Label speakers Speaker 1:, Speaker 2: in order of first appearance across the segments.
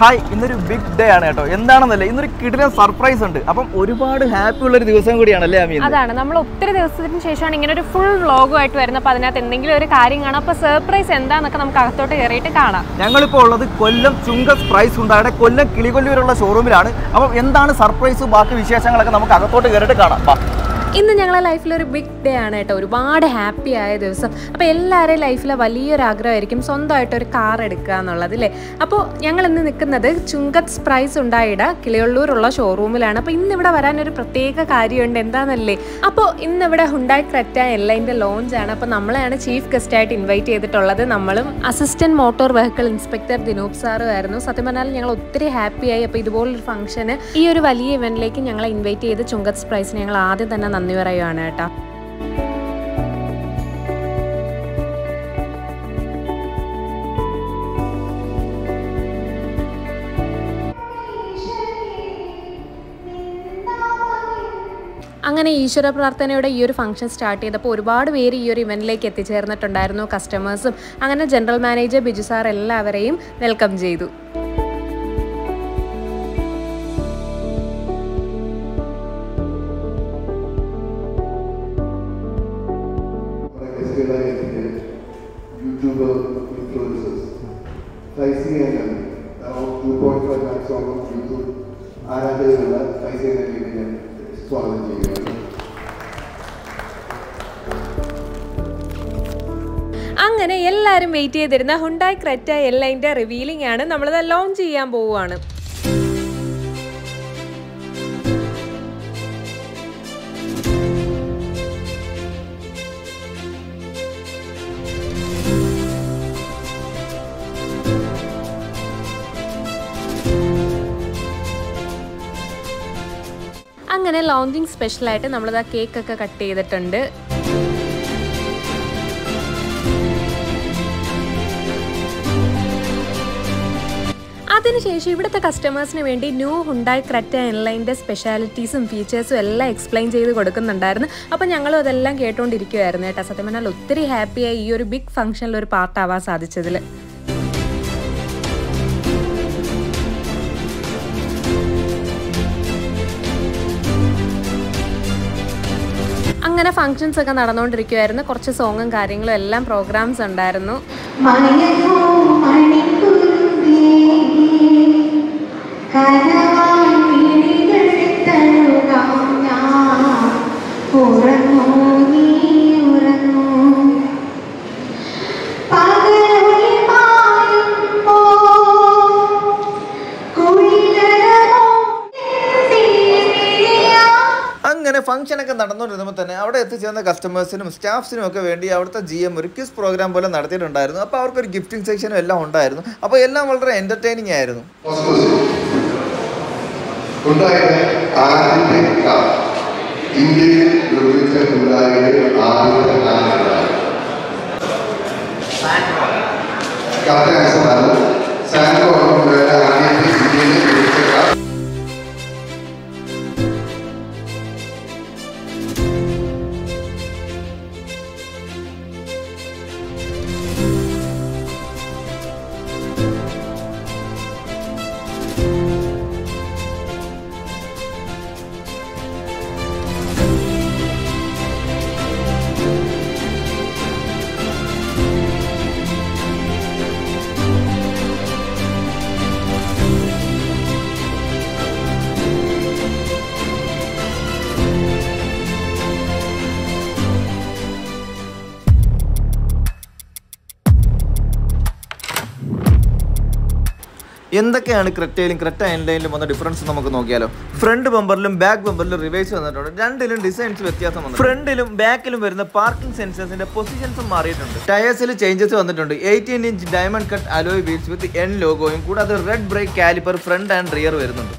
Speaker 1: Hi ഇന്നൊരു big day ആണ് കേട്ടോ എന്താണെന്നല്ലേ ഇന്നൊരു കിടിലൻ സർപ്രൈസ് ഉണ്ട് അപ്പം ഒരുപാട് ഹാപ്പി ഉള്ള ഒരു ദിവസം കൂടിയാണല്ലേ അമീൻ
Speaker 2: അതാണ് നമ്മൾ ഒത്തിരി ദിവസത്തിന് ശേഷമാണ് ഇങ്ങനെ ഒരു ഫുൾ വ്ളോഗുമായിട്ട് വരുന്നത് അപ്പോൾ അതിനകത്ത് എന്തെങ്കിലും ഒരു കാര്യം കാണാം അപ്പോൾ സർപ്രൈസ് എന്താന്നൊക്കെ നമുക്ക് അകത്തോട്ട് കയറിയിട്ട് കാണാം
Speaker 1: ഞങ്ങളിപ്പോൾ ഉള്ളത് കൊല്ലം ചുങ്കസ് പ്രൈസ് ഉണ്ടായുടെ കൊല്ലം കിളികൊല്ലൂരുള്ള ഷോറൂമിലാണ് അപ്പം എന്താണ് സർപ്രൈസ് ബാക്കി വിശേഷങ്ങളൊക്കെ നമുക്ക് അകത്തോട്ട് കയറിയിട്ട് കാണാം വാ.
Speaker 2: ഇന്ന് ഞങ്ങളെ ലൈഫിൽ ഒരു ബിഗ് ഡേ ആണ് കേട്ടോ ഒരുപാട് ഹാപ്പി ആയ ദിവസം അപ്പോൾ എല്ലാവരുടെയും ലൈഫിലെ വലിയൊരു ആഗ്രഹമായിരിക്കും സ്വന്തമായിട്ട് ഒരു കാർ എടുക്കുക എന്നുള്ളത് അല്ലേ അപ്പോൾ ഞങ്ങൾ ഇന്ന് നിൽക്കുന്നത് ചുങ്കത്ത് പ്രൈസ് ഉണ്ടായിട കിളിയള്ളൂരുള്ള ഷോറൂമിലാണ് അപ്പോൾ ഇന്ന് ഇവിടെ വരാൻ ഒരു പ്രത്യേക കാര്യമുണ്ട് എന്താണെന്നല്ലേ അപ്പോൾ ഇന്ന് ഇവിടെ ഹുണ്ടായി ക്രെറ്റ എല്ലൈൻ്റെ ലോഞ്ച് ആണ് അപ്പോൾ നമ്മളെയാണ് ചീഫ് ഗസ്റ്റ് ആയിട്ട് ഇൻവൈറ്റ് ചെയ്തിട്ടുള്ളത് നമ്മളും assistant motor vehicle inspector Dinoop സാറും ആയിരുന്നു സത്യം പറഞ്ഞാൽ ഞങ്ങൾ ഒത്തിരി ഹാപ്പിയായി അപ്പോൾ ഇതുപോലൊരു ഫംഗ്ഷന് ഈ ഒരു വലിയ ഇവന്റിലേക്ക് ഞങ്ങളെ ഇൻവൈറ്റ് ചെയ്ത് ചുങ്കത്ത് പ്രൈസിന് ഞങ്ങൾ ആദ്യം തന്നെ നന്ദി പറയുകയാണ് കേട്ടോ അങ്ങനെ ഈശ്വര പ്രാർത്ഥനയോടെ ഈ ഒരു ഫംഗ്ഷൻ സ്റ്റാർട്ട് ചെയ്തപ്പോൾ ഒരുപാട് പേര് ഈ ഒരു ഇവന്റിലേക്ക് എത്തിച്ചേർന്നിട്ടുണ്ടായിരുന്നു കസ്റ്റമേഴ്സും അങ്ങനെ ജനറൽ മാനേജർ ബിജു സാർ എല്ലാവരെയും വെൽക്കം ചെയ്തു
Speaker 3: നമ്മുടെ ഗസ്റ്റുകളായി എത്തിയ YouTuber influencers Faizy and two point five ലാക്സോളം യൂട്യൂബ് ആരാധകരുള്ള ഫൈസി ആൻഡ് ഞാൻ സ്വാഗതം ചെയ്യുകയാണ്
Speaker 2: അങ്ങനെ എല്ലാവരും വെയിറ്റ് ചെയ്തിരുന്ന ഹുണ്ടായി ക്രെറ്റ എല്ലൈൻ്റെ റിവീലിംഗ് ആണ് നമ്മളത് ലോഞ്ച് ചെയ്യാൻ പോവുകയാണ് അങ്ങനെ ലോഞ്ചിങ് സ്പെഷ്യലായിട്ട് നമ്മളിത് ആ കേക്കൊക്കെ കട്ട് ചെയ്തിട്ടുണ്ട് അതിനുശേഷം ഇവിടുത്തെ കസ്റ്റമേഴ്സിന് വേണ്ടി ന്യൂ ഹുണ്ടായി ക്രെറ്റ എൻലൈൻ്റെ സ്പെഷ്യാലിറ്റീസും ഫീച്ചേഴ്സും എല്ലാം എക്സ്പ്ലെയിൻ ചെയ്ത് കൊടുക്കുന്നുണ്ടായിരുന്നു അപ്പോൾ ഞങ്ങളും അതെല്ലാം കേട്ടുകൊണ്ടിരിക്കുമായിരുന്നു കേട്ടോ സത്യം പറഞ്ഞാൽ ഒത്തിരി ഹാപ്പിയായി ഈ ഒരു ബിഗ് ഫംഗ്ഷനിൽ ഒരു പാർട്ടാവാൻ സാധിച്ചതിൽ അങ്ങനെ ഫങ്ഷൻസ് ഒക്കെ നടന്നുകൊണ്ടിരിക്കുമായിരുന്നു കുറച്ച് സോങ്ങും കാര്യങ്ങളും എല്ലാം പ്രോഗ്രാംസ് ഉണ്ടായിരുന്നു
Speaker 4: മണിയനോ മണിക്കുരുമ്പേ കനവായി വിഴികൾ തഴുകാം ഞാൻ ഉറങ്ങൂ നീ ഉറങ്ങൂ പകലൊളി മായുമ്പോ കുളിരലോ തീരിയാ
Speaker 1: അങ്ങനെ ഫംഗ്ഷൻ ഒക്കെ നടന്നുകൊണ്ടിരുന്നപ്പോൾ തന്നെ അവിടെ എത്തിച്ചേർന്ന കസ്റ്റമേഴ്സിനും സ്റ്റാഫ്സിനും ഒക്കെ വേണ്ടി അവിടുത്തെ ജി എം ഒരു ക്വിസ് പ്രോഗ്രാം പോലെ നടത്തിയിട്ടുണ്ടായിരുന്നു അപ്പോൾ അവർക്കൊരു ഗിഫ്റ്റിംഗ് സെക്ഷനും എല്ലാം ഉണ്ടായിരുന്നു അപ്പോൾ എല്ലാം വളരെ എൻ്റർടൈനിങ് ആയിരുന്നു
Speaker 3: ഉണ്ടായത് ആദ്യത്തെ കാർ ഇന്ത്യയിൽ നിർമ്മിച്ച ഉണ്ടായത് ആദ്യത്തെ കാറാണ് കറക്റ്റ് ആൻസർ ആണ് സാൻഡോ ഉണ്ടായത് ആദ്യത്തെ ഇന്ത്യയിൽ നിർമ്മിച്ച കാർ
Speaker 1: എന്തൊക്കെയാണ് ക്രെറ്റയിലും ക്രെറ്റ എൻലൈനിലും വന്ന ഡിഫറൻസ് നമുക്ക് നോക്കിയാലോ ഫ്രണ്ട് ബമ്പറിലും ബാക്ക് ബമ്പറിലും റിവേഴ്സ് വന്നിട്ടുണ്ട് രണ്ടിലും ഡിസൈൻസ് വ്യത്യാസം വന്നു ഫ്രണ്ടിലും ബാക്കിലും വരുന്ന പാർക്കിംഗ് സെൻസേഴ്സിന്റെ പൊസിഷൻസും മാറിയിട്ടുണ്ട് ടയേഴ്സിൽ ചേഞ്ചസ് വന്നിട്ടുണ്ട് eighteen inch diamond cut alloy wheels with N ലോഗോയും കൂടാതെ red brake caliper front and rear വരുന്നുണ്ട്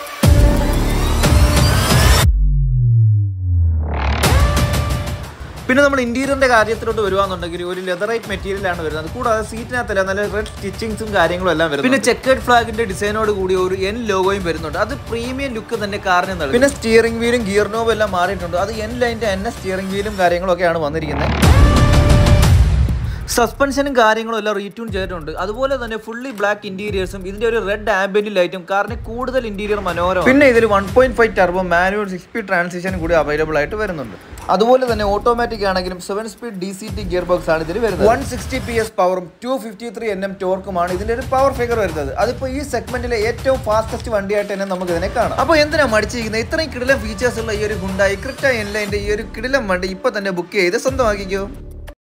Speaker 1: പിന്നെ പിന്നെ നമ്മൾ ഇന്റീരിയറിന്റെ കാര്യത്തിലോട്ട് വരുവാന്നുണ്ടെങ്കിൽ ഒരു ലെതറൈറ്റ് മെറ്റീരിയൽ ആണ് വരുന്നത് കൂടാതെ സീറ്റിനകത്തല്ല നല്ല റെഡ് സ്റ്റിച്ചിങ്സും കാര്യങ്ങളും എല്ലാം വരുന്നത് പിന്നെ ചെക്കേഡ് ഫ്ലാഗിന്റെ ഡിസൈനോട് കൂടി ഒരു എൻ ലോഗോയും വരുന്നുണ്ട് അത് പ്രീമിയം ലുക്ക് തന്നെ കാറിന് നൽകും പിന്നെ സ്റ്റിയറിംഗ് വീലും ഗിയർ നോബും എല്ലാം മാറിയിട്ടുണ്ട് അത് എൻ ലൈൻ്റെ എന്നെ സ്റ്റിയറിംഗ് വീലും കാര്യങ്ങളൊക്കെയാണ് വന്നിരിക്കുന്നത് സസ്പെൻഷനും കാര്യങ്ങളും എല്ലാം റീട്യൂൺ ചെയ്തിട്ടുണ്ട് അതുപോലെ തന്നെ ഫുള്ളി ബ്ലാക്ക് ഇന്റീരിയേഴ്സും ഇതിന്റെ ഒരു റെഡ് ആംബിയന്റ് ലൈറ്റും കാറിന് കൂടുതൽ ഇന്റീരിയർ മനോഹരം പിന്നെ ഇതിൽ one point five turbo manual six speed transition കൂടി അവൈലബിൾ ആയിട്ട് വരുന്നുണ്ട് അതുപോലെ തന്നെ ഓട്ടോമാറ്റിക് ആണെങ്കിലും seven speed D C T gear box ആണ് ഇതിൽ വരുന്നത് വൺ സിക്സ്റ്റി പി എസ് പവറും two fifty three N M ടോർക്കുമാണ് ഇതിന്റെ ഒരു പവർ ഫിഗർ വരുന്നത് അതിപ്പോൾ ഈ സെഗ്മെന്റിലെ ഏറ്റവും ഫാസ്റ്റസ്റ്റ് വണ്ടിയായിട്ട് തന്നെ നമുക്ക് ഇതിനെ കാണാം അപ്പോൾ എന്തിനാ മടിച്ചിരിക്കുന്നത് ഇത്രയും കിടിലം ഫീച്ചേഴ്സ് ഉള്ള ഈ ഒരു ഹുണ്ടായി ക്രിറ്റ എൻലൈൻ്റെ ഈ ഒരു കിടിലം വണ്ടി ഇപ്പോൾ തന്നെ ബുക്ക് ചെയ്ത് സ്വന്തമാക്കിക്കോ